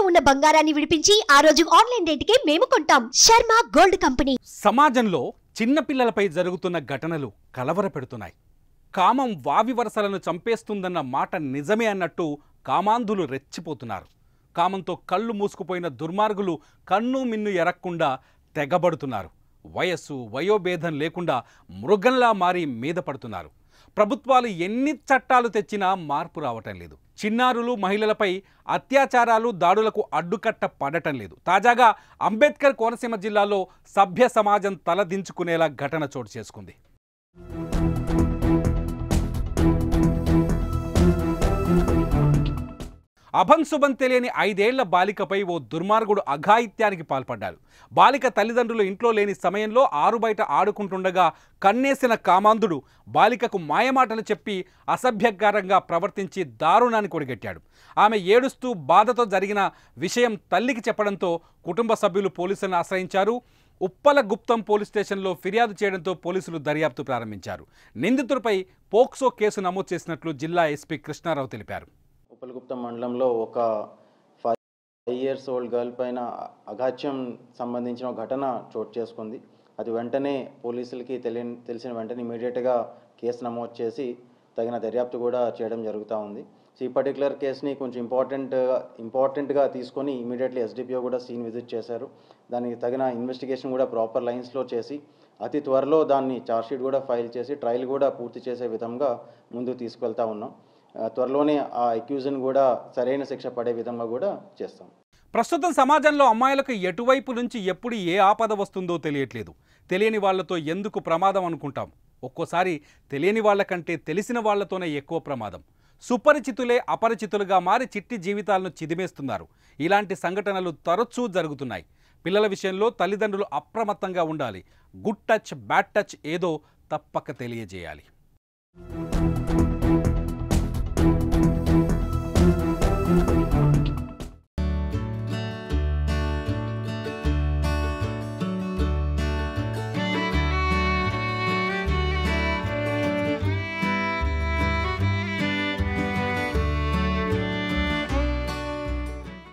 ఉన్న బంగారాన్ని విడిపించి ఆ రోజు ఆన్లైన్ రేటుకే మేము కొంటాం శర్మ గోల్డ్ కంపెనీ సమాజంలో చిన్నపిల్లలపై జరుగుతున్న ఘటనలు కలవరపెడుతున్నాయి కామం వావి వరసలను చంపేస్తుందన్న మాట నిజమే అన్నట్టు కామాంధులు రెచ్చిపోతున్నారు కామంతో కళ్ళు మూసుకుపోయిన దుర్మార్గులు కన్ను మిన్ను ఎరక్కుండా తెగబడుతున్నారు వయస్సు వయోభేదం లేకుండా మృగంలా మారి మీద పడుతున్నారు ప్రభుత్వాలు ఎన్ని చట్టాలు తెచ్చినా మార్పు రావటం లేదు చిన్నారులు మహిళలపై అత్యాచారాలు దాడులకు అడ్డుకట్ట పడటం లేదు తాజాగా అంబేద్కర్ కోనసీమ జిల్లాలో సభ్య సమాజం తలదించుకునేలా ఘటన చోటు చేసుకుంది అభంశుభం తెలియని ఐదేళ్ల బాలికపై ఓ దుర్మార్గుడు అఘాయిత్యానికి పాల్పడ్డాడు బాలిక తల్లిదండ్రులు ఇంట్లో లేని సమయంలో ఆరు బయట ఆడుకుంటుండగా కన్నేసిన కామాంధుడు బాలికకు మాయమాటలు చెప్పి అసభ్యకరంగా ప్రవర్తించి దారుణాన్ని కొడిగట్టాడు ఆమె ఏడుస్తూ బాధతో జరిగిన విషయం తల్లికి చెప్పడంతో కుటుంబ సభ్యులు పోలీసులను ఆశ్రయించారు ఉప్పల గుప్తం పోలీస్ స్టేషన్లో ఫిర్యాదు చేయడంతో పోలీసులు దర్యాప్తు ప్రారంభించారు నిందితుడిపై పోక్సో కేసు నమోదు చేసినట్లు జిల్లా ఎస్పీ కృష్ణారావు తెలిపారు ఉప్పలగుప్తం మండలంలో ఒక ఫైవ్ ఇయర్స్ ఓల్డ్ గర్ల్ పైన అఘాత్యం సంబంధించిన ఒక ఘటన చోటు చేసుకుంది అది వెంటనే పోలీసులకి తెలియని తెలిసిన వెంటనే ఇమీడియట్గా కేసు నమోదు చేసి తగిన దర్యాప్తు కూడా చేయడం జరుగుతూ ఉంది సో ఈ పర్టికులర్ కేసుని కొంచెం ఇంపార్టెంట్ ఇంపార్టెంట్గా తీసుకొని ఇమీడియట్లీ ఎస్డిపిఓ కూడా సీన్ విజిట్ చేశారు దానికి తగిన ఇన్వెస్టిగేషన్ కూడా ప్రాపర్ లైన్స్లో చేసి అతి త్వరలో దాన్ని ఛార్జ్షీట్ కూడా ఫైల్ చేసి ట్రయల్ కూడా పూర్తి చేసే విధంగా ముందుకు తీసుకెళ్తా ఉన్నాం ఆ, త్వరలోనే ఆ అక్యూజన్ కూడా సరైన శిక్ష పడే విధంగా కూడా చేస్తాం ప్రస్తుతం సమాజంలో అమ్మాయిలకు ఎటువైపు నుంచి ఎప్పుడు ఏ ఆపద వస్తుందో తెలియట్లేదు తెలియని వాళ్ళతో ఎందుకు ప్రమాదం అనుకుంటాం ఒక్కోసారి తెలియని వాళ్ళకంటే తెలిసిన వాళ్ళతోనే ఎక్కువ ప్రమాదం సుపరిచితులే అపరిచితులుగా మారి చిట్టి జీవితాలను చిదిమేస్తున్నారు ఇలాంటి సంఘటనలు తరచూ జరుగుతున్నాయి పిల్లల విషయంలో తల్లిదండ్రులు అప్రమత్తంగా ఉండాలి గుడ్ టచ్ బ్యాడ్ టచ్ ఏదో తప్పక తెలియజేయాలి